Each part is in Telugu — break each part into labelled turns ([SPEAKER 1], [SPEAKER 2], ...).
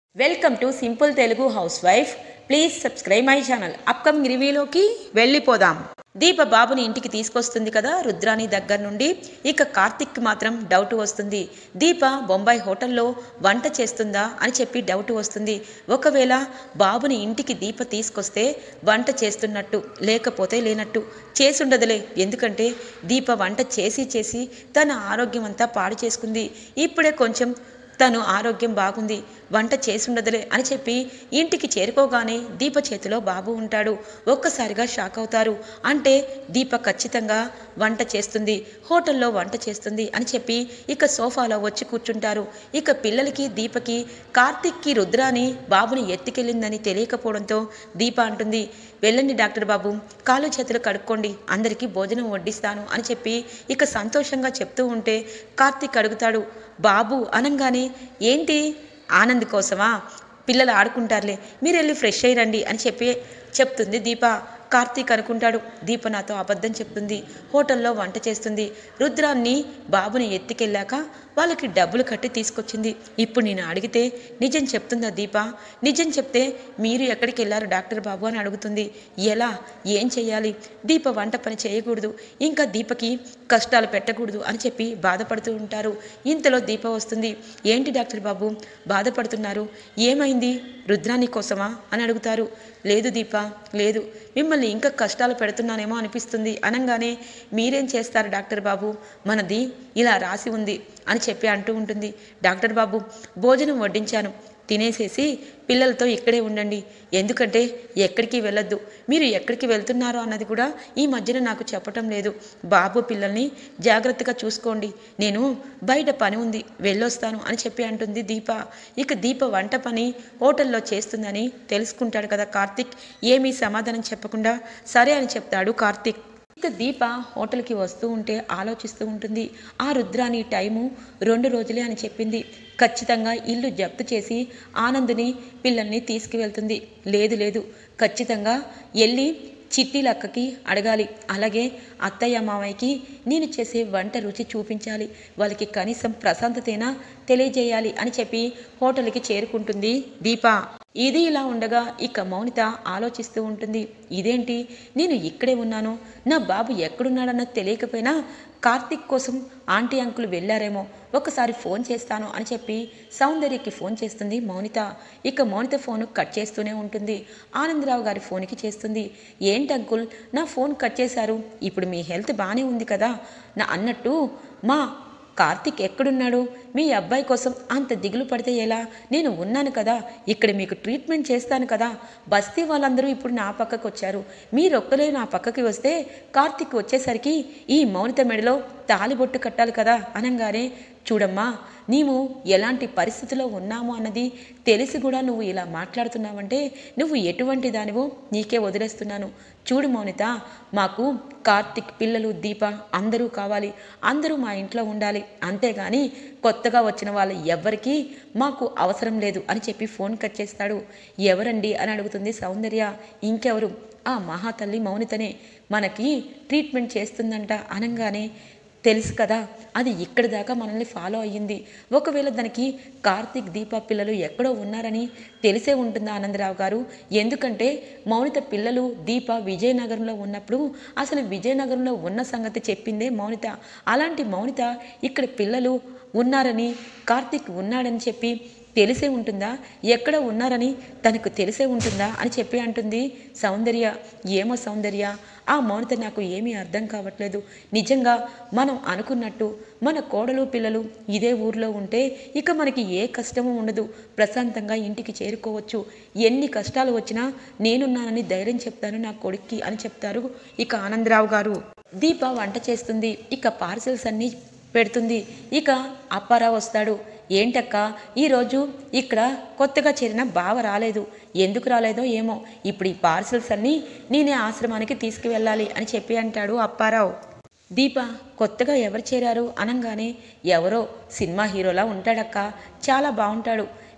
[SPEAKER 1] welcome to simple Telugu housewife please subscribe my channel upcoming రివ్యూలోకి వెళ్ళిపోదాం దీప బాబుని ఇంటికి తీసుకొస్తుంది కదా రుద్రాని దగ్గర నుండి ఇక కార్తిక్ మాత్రం డౌట్ వస్తుంది దీప బొంబాయి హోటల్లో వంట చేస్తుందా అని చెప్పి డౌట్ వస్తుంది ఒకవేళ బాబుని ఇంటికి దీప తీసుకొస్తే వంట చేస్తున్నట్టు లేకపోతే లేనట్టు చేసుండదులే ఎందుకంటే దీప వంట చేసి చేసి తన ఆరోగ్యం అంతా పాడు చేసుకుంది ఇప్పుడే కొంచెం తను ఆరోగ్యం బాగుంది వంట చేసుండదులే అని చెప్పి ఇంటికి చేరుకోగానే దీప చేతిలో బాబు ఉంటాడు ఒక్కసారిగా షాక్ అవుతారు అంటే దీప ఖచ్చితంగా వంట చేస్తుంది హోటల్లో వంట చేస్తుంది అని చెప్పి ఇక సోఫాలో వచ్చి కూర్చుంటారు ఇక పిల్లలకి దీపకి కార్తిక్కి రుద్రాని బాబుని ఎత్తుకెళ్ళిందని తెలియకపోవడంతో దీప అంటుంది వెళ్ళండి డాక్టర్ బాబు కాలు చేతులు కడుక్కోండి అందరికీ భోజనం వడ్డిస్తాను అని చెప్పి ఇక సంతోషంగా చెప్తూ ఉంటే కార్తీక్ అడుగుతాడు బాబు అనంగానే ఏంటి ఆనంద్ కోసమా పిల్లలు ఆడుకుంటారులే మీరు వెళ్ళి ఫ్రెష్ అయ్యి రండి అని చెప్పి చెప్తుంది దీప కార్తీక్ అనుకుంటాడు దీప నాతో అబద్ధం చెప్తుంది హోటల్లో వంట చేస్తుంది రుద్రాన్ని బాబుని ఎత్తికెళ్ళాక వాళ్ళకి డబ్బులు కట్టి తీసుకొచ్చింది ఇప్పుడు నేను అడిగితే నిజం చెప్తుందా దీప నిజం చెప్తే మీరు ఎక్కడికి వెళ్ళారు డాక్టర్ బాబు అని అడుగుతుంది ఎలా ఏం చేయాలి దీప వంట పని చేయకూడదు ఇంకా దీపకి కష్టాలు పెట్టకూడదు అని చెప్పి బాధపడుతూ ఉంటారు ఇంతలో దీప వస్తుంది ఏంటి డాక్టర్ బాబు బాధపడుతున్నారు ఏమైంది రుద్రాని కోసమా అని అడుగుతారు లేదు దీప లేదు మిమ్మల్ని ఇంకా కష్టాలు పెడుతున్నానేమో అనిపిస్తుంది అనగానే మీరేం చేస్తారు డాక్టర్ బాబు మనది ఇలా రాసి ఉంది అని చెప్పి అంటూ ఉంటుంది డాక్టర్ బాబు భోజనం వడ్డించాను తినేసేసి పిల్లలతో ఇక్కడే ఉండండి ఎందుకంటే ఎక్కడికి వెళ్ళొద్దు మీరు ఎక్కడికి వెళ్తున్నారో అన్నది కూడా ఈ మధ్యన నాకు చెప్పటం లేదు బాబు పిల్లల్ని జాగ్రత్తగా చూసుకోండి నేను బయట పని ఉంది వెళ్ళొస్తాను అని చెప్పి అంటుంది దీప ఇక దీప వంట పని హోటల్లో చేస్తుందని తెలుసుకుంటాడు కదా కార్తిక్ ఏమీ సమాధానం చెప్పకుండా సరే అని చెప్తాడు కార్తిక్ ఇక దీప హోటల్కి వస్తూ ఉంటే ఆలోచిస్తూ ఉంటుంది ఆ రుద్రాని టైము రెండు రోజులే అని చెప్పింది ఖచ్చితంగా ఇల్లు జప్తు చేసి ఆనందుని పిల్లల్ని తీసుకువెళ్తుంది లేదు లేదు ఖచ్చితంగా వెళ్ళి చిట్టీలక్కకి అడగాలి అలాగే అత్తయ్య మామయ్యకి నేను చేసే వంట రుచి చూపించాలి వాళ్ళకి కనీసం ప్రశాంతతేనా తెలియజేయాలి అని చెప్పి హోటల్కి చేరుకుంటుంది దీప ఇది ఇలా ఉండగా ఇక మౌనిత ఆలోచిస్తూ ఉంటుంది ఇదేంటి నేను ఇక్కడే ఉన్నాను నా బాబు ఎక్కడున్నాడన్నది తెలియకపోయినా కార్తిక్ కోసం ఆంటీ అంకుల్ వెళ్ళారేమో ఒకసారి ఫోన్ చేస్తాను అని చెప్పి సౌందర్యకి ఫోన్ చేస్తుంది మౌనిత ఇక మౌనిత ఫోన్ కట్ చేస్తూనే ఉంటుంది ఆనందరావు గారి ఫోన్కి చేస్తుంది ఏంటి అంకుల్ నా ఫోన్ కట్ చేశారు ఇప్పుడు మీ హెల్త్ బాగానే ఉంది కదా నా అన్నట్టు మా కార్తిక్ ఎక్కడున్నాడు మీ అబ్బాయి కోసం అంత దిగులు పడితే ఎలా నేను ఉన్నాను కదా ఇక్కడ మీకు ట్రీట్మెంట్ చేస్తాను కదా బస్తీ వాళ్ళందరూ ఇప్పుడు నా పక్కకు వచ్చారు మీరొక్కలే నా పక్కకి వస్తే కార్తిక్ వచ్చేసరికి ఈ మౌనిత మెడలో తాలిబొట్టు కట్టాలి కదా అనగానే చూడమ్మా నీవు ఎలాంటి పరిస్థితిలో ఉన్నాము అన్నది తెలిసి కూడా నువ్వు ఇలా మాట్లాడుతున్నావంటే నువ్వు ఎటువంటి దానివో నీకే వదిలేస్తున్నాను చూడు మౌనిత మాకు కార్తిక్ పిల్లలు దీప అందరూ కావాలి అందరూ మా ఇంట్లో ఉండాలి అంతేగాని కొత్తగా వచ్చిన వాళ్ళ ఎవ్వరికీ మాకు అవసరం లేదు అని చెప్పి ఫోన్ కట్ చేస్తాడు ఎవరండి అని అడుగుతుంది సౌందర్య ఇంకెవరు ఆ మహాతల్లి మౌనితనే మనకి ట్రీట్మెంట్ చేస్తుందంట అనగానే తెలుసు కదా అది ఇక్కడి దాకా మనల్ని ఫాలో అయ్యింది ఒకవేళ దానికి కార్తీక్ దీప పిల్లలు ఎక్కడో ఉన్నారని తెలిసే ఉంటుందా ఆనందరావు గారు ఎందుకంటే మౌనిత పిల్లలు దీప విజయనగరంలో ఉన్నప్పుడు అసలు విజయనగరంలో ఉన్న సంగతి చెప్పిందే మౌనిత అలాంటి మౌనిత ఇక్కడ పిల్లలు ఉన్నారని కార్తీక్ ఉన్నాడని చెప్పి తెలిసే ఉంటుందా ఎక్కడ ఉన్నారని తనకు తెలిసే ఉంటుందా అని చెప్పి అంటుంది సౌందర్య ఏమో సౌందర్య ఆ మౌనిత నాకు ఏమీ అర్థం కావట్లేదు నిజంగా మనం అనుకున్నట్టు మన కోడలు పిల్లలు ఇదే ఊర్లో ఉంటే ఇక మనకి ఏ కష్టము ఉండదు ప్రశాంతంగా ఇంటికి చేరుకోవచ్చు ఎన్ని కష్టాలు వచ్చినా నేనున్నానని ధైర్యం చెప్తాను నా కొడుక్కి అని చెప్తారు ఇక ఆనందరావు గారు దీప వంట చేస్తుంది ఇక పార్సెల్స్ అన్నీ పెడుతుంది ఇక అప్పారావు వస్తాడు ఏంటక్క ఈరోజు ఇక్కడ కొత్తగా చేరిన బావ రాలేదు ఎందుకు రాలేదో ఏమో ఇప్పుడు ఈ పార్సల్స్ అన్నీ నేనే ఆశ్రమానికి తీసుకువెళ్ళాలి అని చెప్పి అంటాడు అప్పారావు దీప కొత్తగా ఎవరు చేరారు అనగానే ఎవరో సినిమా హీరోలా ఉంటాడక్క చాలా బాగుంటాడు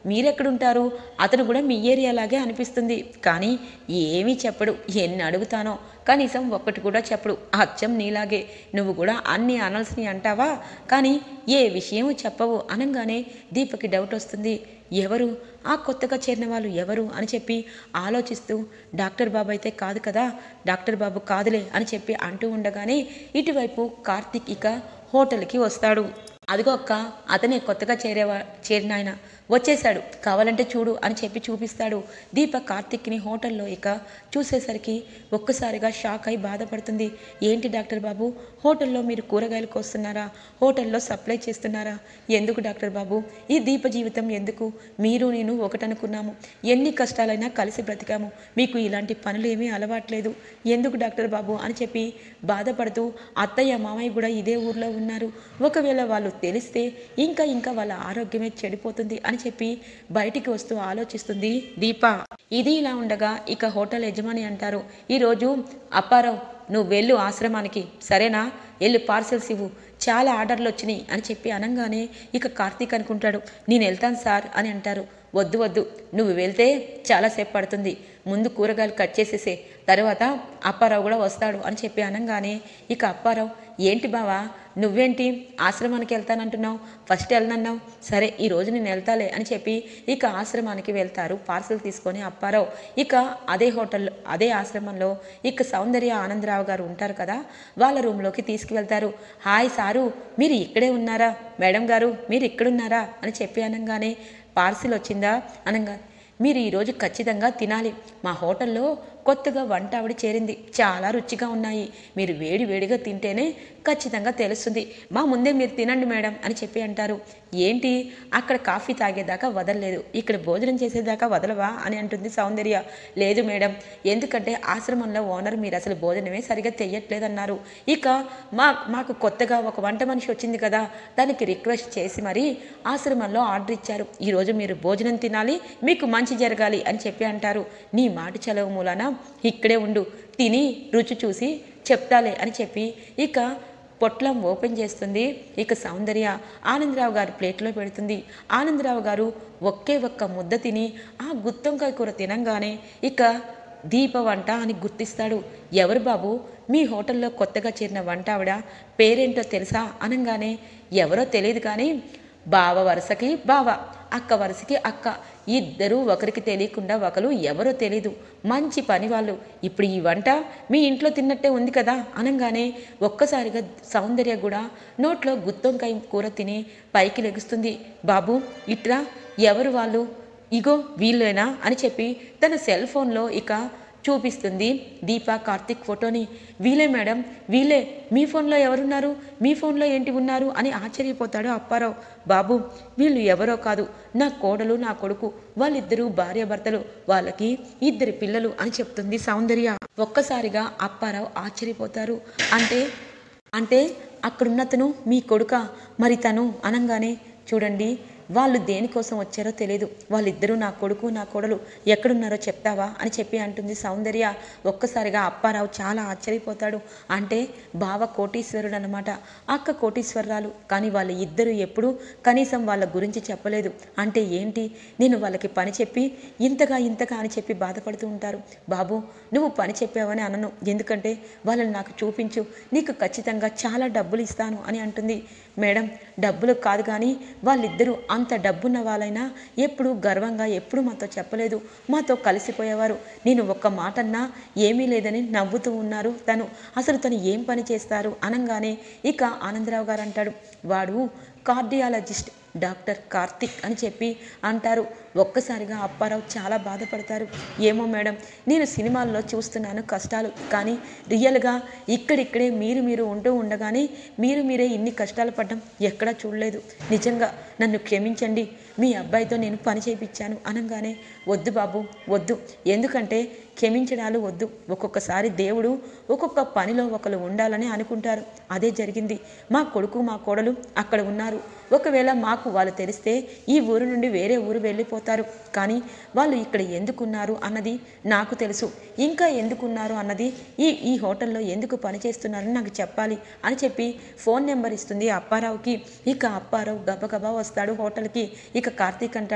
[SPEAKER 1] మీరెక్కడుంటారు అతను కూడా మీ ఏరియా లాగే అనిపిస్తుంది కానీ ఏమీ చెప్పడు ఎన్ని అడుగుతానో కనీసం ఒక్కటి కూడా చెప్పడు అచ్చం నీలాగే నువ్వు కూడా అన్ని అనాల్సినవి అంటావా కానీ ఏ విషయం చెప్పవు అనగానే దీపకి డౌట్ వస్తుంది ఎవరు ఆ కొత్తగా చేరిన వాళ్ళు ఎవరు అని చెప్పి ఆలోచిస్తూ డాక్టర్ బాబు అయితే కాదు కదా డాక్టర్ బాబు కాదులే అని చెప్పి అంటూ ఉండగానే ఇటువైపు కార్తీక్ ఇక హోటల్కి వస్తాడు అదిగో అక్క అతనే కొత్తగా చేరేవా చేరిన ఆయన వచ్చేశాడు కావాలంటే చూడు అని చెప్పి చూపిస్తాడు దీప కార్తిక్ని హోటల్లో ఇక చూసేసరికి ఒక్కసారిగా షాక్ అయి బాధపడుతుంది ఏంటి డాక్టర్ బాబు హోటల్లో మీరు కూరగాయలు కోస్తున్నారా హోటల్లో సప్లై చేస్తున్నారా ఎందుకు డాక్టర్ బాబు ఈ దీప జీవితం ఎందుకు మీరు నేను ఒకటనుకున్నాము ఎన్ని కష్టాలైనా కలిసి బ్రతికాము మీకు ఇలాంటి పనులు ఏమీ అలవాట్లేదు ఎందుకు డాక్టర్ బాబు అని చెప్పి బాధపడుతూ అత్తయ్య మామయ్య కూడా ఇదే ఊర్లో ఉన్నారు ఒకవేళ వాళ్ళు తెలిస్తే ఇంకా ఇంకా వాళ్ళ ఆరోగ్యమే చెడిపోతుంది అని చెప్పి బయటికి వస్తూ ఆలోచిస్తుంది దీప ఇది ఇలా ఉండగా ఇక హోటల్ యజమాని అంటారు ఈరోజు అప్పారావు నువ్వు వెళ్ళు ఆశ్రమానికి సరేనా వెళ్ళు పార్సెల్స్ ఇవ్వు చాలా ఆర్డర్లు వచ్చినాయి అని చెప్పి అనగానే ఇక కార్తీక్ అనుకుంటాడు నేను వెళ్తాను సార్ అని అంటారు వద్దు వద్దు నువ్వు వెళ్తే చాలాసేపు పడుతుంది ముందు కూరగాయలు కట్ చేసేసే తర్వాత అప్పారావు కూడా వస్తాడు అని చెప్పి అనగానే ఇక అప్పారావు ఏంటి బావా నువ్వేంటి ఆశ్రమానికి వెళ్తానంటున్నావు ఫస్ట్ వెళ్ళనన్నావు సరే ఈ రోజు నేను వెళ్తాలే అని చెప్పి ఇక ఆశ్రమానికి వెళ్తారు పార్సల్ తీసుకొని అప్పారావు ఇక అదే హోటల్లో అదే ఆశ్రమంలో ఇక సౌందర్య ఆనందరావు గారు ఉంటారు కదా వాళ్ళ రూమ్లోకి తీసుకువెళ్తారు హాయ్ సారు మీరు ఇక్కడే ఉన్నారా మేడం గారు మీరు ఇక్కడున్నారా అని చెప్పి అనగానే పార్సిల్ వచ్చిందా అనగా మీరు ఈరోజు ఖచ్చితంగా తినాలి మా హోటల్లో కొత్తగా వంట ఆవిడ చేరింది చాలా రుచిగా ఉన్నాయి మీరు వేడి వేడిగా తింటేనే ఖచ్చితంగా తెలుస్తుంది మా ముందే మీరు తినండి మేడం అని చెప్పి అంటారు ఏంటి అక్కడ కాఫీ తాగేదాకా వదలలేదు ఇక్కడ భోజనం చేసేదాకా వదలవా అని అంటుంది సౌందర్య లేదు మేడం ఎందుకంటే ఆశ్రమంలో ఓనర్ మీరు అసలు భోజనమే సరిగా తెయ్యట్లేదన్నారు ఇక మా మాకు కొత్తగా ఒక వంట మనిషి వచ్చింది కదా దానికి రిక్వెస్ట్ చేసి మరి ఆశ్రమంలో ఆర్డర్ ఇచ్చారు ఈరోజు మీరు భోజనం తినాలి మీకు మంచి జరగాలి అని చెప్పి అంటారు నీ మాట చలవు మూలాన ఇక్కడే ఉండు తిని రుచి చూసి చెప్తాలే అని చెప్పి ఇక పొట్లం ఓపెన్ చేస్తుంది ఇక సౌందర్య ఆనందరావు గారు ప్లేట్లో పెడుతుంది ఆనందరావు గారు ఒకే ఒక్క ముద్ద తిని ఆ గుత్తొంకాయ కూర తినంగానే ఇక దీప వంట అని గుర్తిస్తాడు ఎవరు బాబు మీ హోటల్లో కొత్తగా చేరిన వంట ఆవిడ పేరేంటో తెలుసా అనగానే ఎవరో తెలియదు కానీ బావ వరుసకి బావ అక్క వరుసకి అక్క ఇద్దరూ ఒకరికి తెలియకుండా ఒకరు ఎవరో తెలీదు మంచి పని వాళ్ళు ఇప్పుడు ఈ వంట మీ ఇంట్లో తిన్నట్టే ఉంది కదా అనగానే ఒక్కసారిగా సౌందర్య కూడా నోట్లో గుత్తొంకాయ కూర తిని పైకి లెగుస్తుంది బాబు ఇట్రా ఎవరు వాళ్ళు ఇగో వీళ్ళేనా అని చెప్పి తన సెల్ ఫోన్లో ఇక చూపిస్తుంది దీప కార్తిక్ ఫోటోని వీలే మేడం వీలే మీ ఫోన్లో ఎవరున్నారు మీ ఫోన్లో ఏంటి ఉన్నారు అని ఆశ్చర్యపోతాడు అప్పారావు బాబు వీళ్ళు ఎవరో కాదు నా కోడలు నా కొడుకు వాళ్ళిద్దరూ భార్యాభర్తలు వాళ్ళకి ఇద్దరు పిల్లలు అని చెప్తుంది సౌందర్య ఒక్కసారిగా అప్పారావు ఆశ్చర్యపోతారు అంటే అంటే అక్కడున్నతను మీ కొడుక మరి తను అనగానే చూడండి వాళ్ళు దేనికోసం వచ్చారో తెలియదు వాళ్ళిద్దరూ నా కొడుకు నా కోడలు ఎక్కడున్నారో చెప్తావా అని చెప్పి అంటుంది సౌందర్య ఒక్కసారిగా అప్పారావు చాలా ఆశ్చర్యపోతాడు అంటే బావ కోటీశ్వరుడు అనమాట అక్క కోటీశ్వరరాలు కానీ వాళ్ళ ఇద్దరు ఎప్పుడూ కనీసం వాళ్ళ గురించి చెప్పలేదు అంటే ఏంటి నేను వాళ్ళకి పని చెప్పి ఇంతగా ఇంతగా అని చెప్పి బాధపడుతూ ఉంటారు బాబు నువ్వు పని చెప్పావని అనను ఎందుకంటే వాళ్ళని నాకు చూపించు నీకు ఖచ్చితంగా చాలా డబ్బులు ఇస్తాను అని అంటుంది మేడం డబ్బులు కాదు కానీ వాళ్ళిద్దరూ అంత డబ్బున్న వాళ్ళైనా ఎప్పుడు గర్వంగా ఎప్పుడు మాతో చెప్పలేదు మాతో కలిసిపోయేవారు నేను ఒక్క మాటన్నా ఏమీ లేదని నవ్వుతూ ఉన్నారు తను అసలు తను ఏం పని చేస్తారు అనగానే ఇక ఆనందరావు గారు అంటాడు వాడు కార్డియాలజిస్ట్ డాక్టర్ కార్తిక్ అని చెప్పి అంటారు ఒక్కసారిగా అప్పారావు చాలా బాధపడతారు ఏమో మేడం నేను సినిమాల్లో చూస్తున్నాను కష్టాలు కానీ రియల్గా ఇక్కడిక్కడే మీరు మీరు ఉంటూ ఉండగానే మీరు మీరే ఇన్ని కష్టాలు పడ్డం ఎక్కడా చూడలేదు నిజంగా నన్ను క్షమించండి మీ అబ్బాయితో నేను పని చేయించాను అనగానే వద్దు బాబు వద్దు ఎందుకంటే క్షమించడాలు వద్దు ఒక్కొక్కసారి దేవుడు ఒక్కొక్క పనిలో ఒకరు ఉండాలని అనుకుంటారు అదే జరిగింది మా కొడుకు మా కోడలు అక్కడ ఉన్నారు ఒకవేళ మాకు వాళ్ళు తెలిస్తే ఈ ఊరు నుండి వేరే ఊరు వెళ్ళిపోతారు కానీ వాళ్ళు ఇక్కడ ఎందుకున్నారు అన్నది నాకు తెలుసు ఇంకా ఎందుకున్నారు అన్నది ఈ ఈ హోటల్లో ఎందుకు పనిచేస్తున్నారని నాకు చెప్పాలి అని చెప్పి ఫోన్ నెంబర్ ఇస్తుంది అప్పారావుకి ఇక అప్పారావు గబగబా వస్తాడు హోటల్కి ఇక కార్తీక్ అంటాడు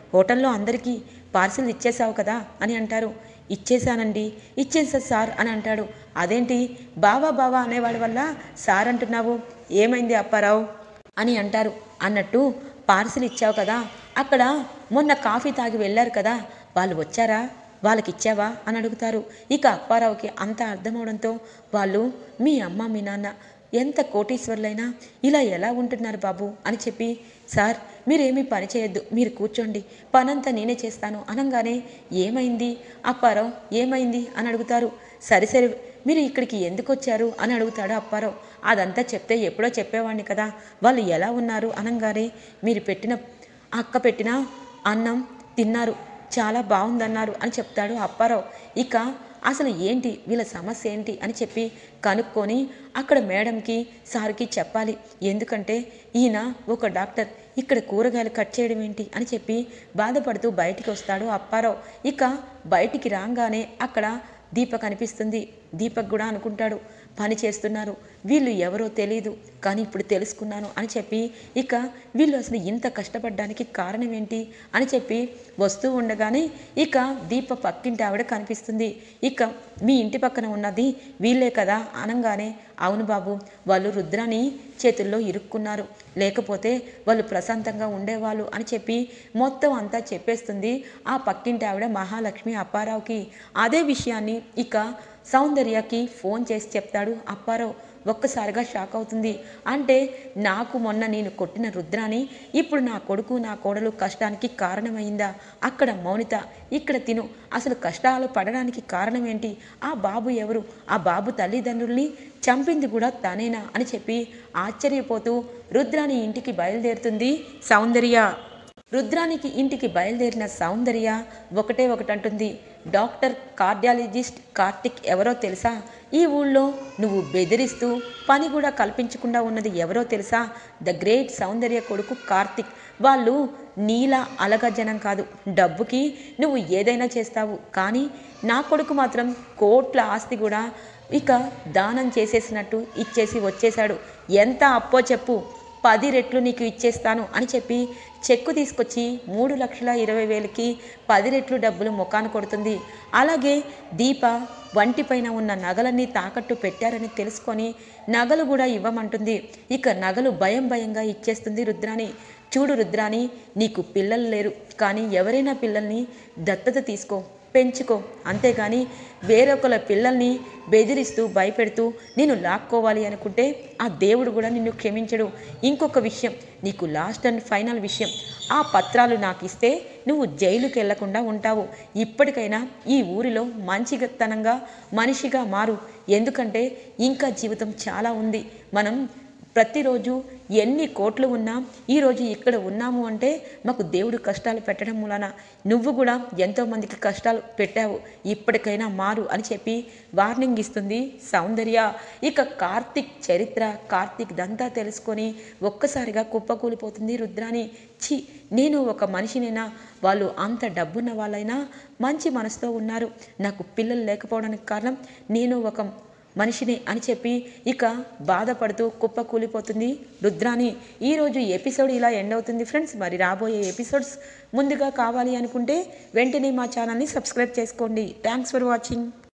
[SPEAKER 1] హోటల్లో అందరికీ పార్సిల్ ఇచ్చేసావు కదా అని అంటారు ఇచ్చేశానండి ఇచ్చేసా సార్ అని అంటాడు అదేంటి బావా బావా అనేవాడి వల్ల సార్ అంటున్నావు ఏమైంది అప్పారావు అని అంటారు అన్నట్టు పార్సిల్ ఇచ్చావు కదా అక్కడ మొన్న కాఫీ తాగి వెళ్ళారు కదా వాళ్ళు వచ్చారా వాళ్ళకి ఇచ్చావా అని అడుగుతారు ఇక అప్పారావుకి అంత అర్థమవడంతో వాళ్ళు మీ అమ్మ మీ నాన్న ఎంత కోటీశ్వర్లైనా ఇలా ఎలా ఉంటున్నారు బాబు అని చెప్పి సార్ మీరేమీ పని చేయొద్దు మీరు కూర్చోండి పనంతా నేనే చేస్తాను అనగానే ఏమైంది అప్పారావు ఏమైంది అని అడుగుతారు సరే సరే మీరు ఇక్కడికి ఎందుకు వచ్చారు అని అడుగుతాడు అప్పారావు అదంతా చెప్తే ఎప్పుడో చెప్పేవాడిని కదా వాళ్ళు ఎలా ఉన్నారు అనగానే మీరు పెట్టిన అక్క పెట్టిన అన్నం తిన్నారు చాలా బాగుందన్నారు అని చెప్తాడు అప్పారావు ఇక అసలు ఏంటి వీళ్ళ సమస్య ఏంటి అని చెప్పి కనుక్కొని అక్కడ మేడంకి సార్కి చెప్పాలి ఎందుకంటే ఈయన ఒక డాక్టర్ ఇక్కడ కూరగాయలు కట్ చేయడం ఏంటి అని చెప్పి బాధపడుతూ బయటికి వస్తాడు అప్పారావు ఇక బయటికి రాగానే అక్కడ దీపక్ అనిపిస్తుంది దీపక్ కూడా అనుకుంటాడు పని చేస్తున్నారు వీళ్ళు ఎవరో తెలియదు కానీ ఇప్పుడు తెలుసుకున్నాను అని చెప్పి ఇక వీళ్ళు అసలు ఇంత కష్టపడడానికి కారణం ఏంటి అని చెప్పి వస్తూ ఉండగానే ఇక దీప పక్కింటి ఆవిడ కనిపిస్తుంది ఇక మీ ఇంటి పక్కన ఉన్నది వీళ్ళే కదా అనగానే అవును బాబు వాళ్ళు రుద్రాని చేతుల్లో ఇరుక్కున్నారు లేకపోతే వాళ్ళు ప్రశాంతంగా ఉండేవాళ్ళు అని చెప్పి మొత్తం అంతా చెప్పేస్తుంది ఆ పక్కింటి ఆవిడ మహాలక్ష్మి అప్పారావుకి అదే విషయాన్ని ఇక సౌందర్యకి ఫోన్ చేసి చెప్తాడు అప్పారావు ఒక్కసారిగా షాక్ అవుతుంది అంటే నాకు మొన్న నేను కొట్టిన రుద్రాని ఇప్పుడు నా కొడుకు నా కోడలు కష్టానికి కారణమైందా అక్కడ మౌనిత ఇక్కడ తిను అసలు కష్టాలు పడడానికి కారణం ఏంటి ఆ బాబు ఎవరు ఆ బాబు తల్లిదండ్రుల్ని చంపింది కూడా తనేనా అని చెప్పి ఆశ్చర్యపోతూ రుద్రాని ఇంటికి బయలుదేరుతుంది సౌందర్య రుద్రానికి ఇంటికి బయలుదేరిన సౌందర్య ఒకటే ఒకటంటుంది డాక్టర్ కార్డియాలజిస్ట్ కార్తిక్ ఎవరో తెలుసా ఈ ఊళ్ళో నువ్వు బెదిరిస్తూ పని కూడా కల్పించకుండా ఉన్నది ఎవరో తెలుసా ద గ్రేట్ సౌందర్య కొడుకు కార్తిక్ వాళ్ళు నీలా అలగజనం కాదు డబ్బుకి నువ్వు ఏదైనా చేస్తావు కానీ నా కొడుకు మాత్రం కోట్ల ఆస్తి కూడా ఇక దానం చేసేసినట్టు ఇచ్చేసి వచ్చేశాడు ఎంత అప్పో చెప్పు పది రెట్లు నీకు ఇచ్చేస్తాను అని చెప్పి చెక్కు తీసుకొచ్చి మూడు లక్షల ఇరవై వేలకి పది రెట్లు డబ్బులు ముఖాన కొడుతుంది అలాగే దీప వంటిపైన ఉన్న నగలన్నీ తాకట్టు పెట్టారని తెలుసుకొని నగలు కూడా ఇవ్వమంటుంది ఇక నగలు భయం భయంగా ఇచ్చేస్తుంది రుద్రాని చూడు రుద్రాని నీకు పిల్లలు లేరు కానీ ఎవరైనా పిల్లల్ని దత్తత తీసుకో పెంచుకో అంతేగాని వేరొకల పిల్లల్ని బెదిరిస్తూ భయపెడుతూ నేను లాక్కోవాలి అనుకుంటే ఆ దేవుడు కూడా నిన్ను క్షమించడు ఇంకొక విషయం నీకు లాస్ట్ అండ్ ఫైనల్ విషయం ఆ పత్రాలు నాకు ఇస్తే నువ్వు జైలుకి వెళ్లకుండా ఉంటావు ఇప్పటికైనా ఈ ఊరిలో మంచిగతనంగా మనిషిగా మారు ఎందుకంటే ఇంకా జీవితం చాలా ఉంది మనం ప్రతిరోజు ఎన్ని కోట్లు ఉన్నా ఈరోజు ఇక్కడ ఉన్నాము అంటే మాకు దేవుడు కష్టాలు పెట్టడం మూలన నువ్వు కూడా ఎంతోమందికి కష్టాలు పెట్టావు ఇప్పటికైనా మారు అని చెప్పి వార్నింగ్ ఇస్తుంది సౌందర్య ఇక కార్తిక్ చరిత్ర కార్తిక్ దంతా తెలుసుకొని ఒక్కసారిగా కుప్పకూలిపోతుంది రుద్రాని ఛీ నేను ఒక మనిషినైనా వాళ్ళు అంత డబ్బున్న వాళ్ళైనా మంచి మనసుతో ఉన్నారు నాకు పిల్లలు లేకపోవడానికి కారణం నేను ఒక మనిషిని అని చెప్పి ఇక బాధపడుతూ కుప్ప కూలిపోతుంది రుద్రాని ఈరోజు ఎపిసోడ్ ఇలా ఎండ్ అవుతుంది ఫ్రెండ్స్ మరి రాబోయే ఎపిసోడ్స్ ముందుగా కావాలి అనుకుంటే వెంటనే మా ఛానల్ని సబ్స్క్రైబ్ చేసుకోండి థ్యాంక్స్ ఫర్ వాచింగ్